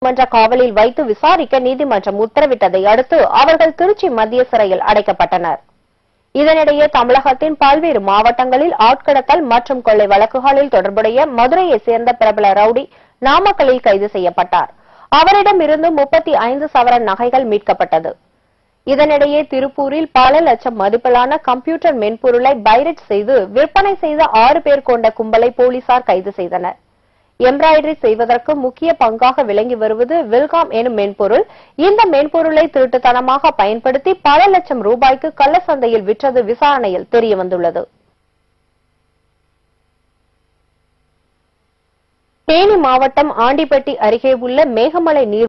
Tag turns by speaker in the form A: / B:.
A: நீதிமன்ற காவலில் வைத்து விசாரிக்க நீதிமன்றம் உத்தரவிட்டதை அடுத்து அவர்கள் திருச்சி மத்திய சிறையில் அடைக்கப்பட்டனர் இதனிடையே தமிழகத்தின் பல்வேறு மாவட்டங்களில் ஆட்கடத்தல் மற்றும் கொள்ளை வழக்குகளில் தொடர்புடைய மதுரையைச் சேர்ந்த பிரபல ரவுடி நாமக்கலில் கைது செய்யப்பட்டார் அவரிடமிருந்து முப்பத்தி ஐந்து சவரன் நகைகள் மீட்கப்பட்டது இதனிடையே திருப்பூரில் பல லட்சம் மதிப்பிலான கம்ப்யூட்டர் மென்பொருளை பைரட் செய்து விற்பனை செய்த ஆறு பேர் கொண்ட கும்பலை போலீசார் கைது செய்தனர் எம்ப்ராய்டரி செய்வதற்கு முக்கிய பங்காக விளங்கி வருவது வில்காம் எனும் மென்பொருள் இந்த மென்பொருளை திருட்டுத்தனமாக பயன்படுத்தி பல லட்சம் ரூபாய்க்கு கள்ள சந்தையில் விற்றது விசாரணையில் தெரியவந்துள்ளது தேனி மாவட்டம் ஆண்டிப்பட்டி அருகே உள்ள மேகமலை நீர்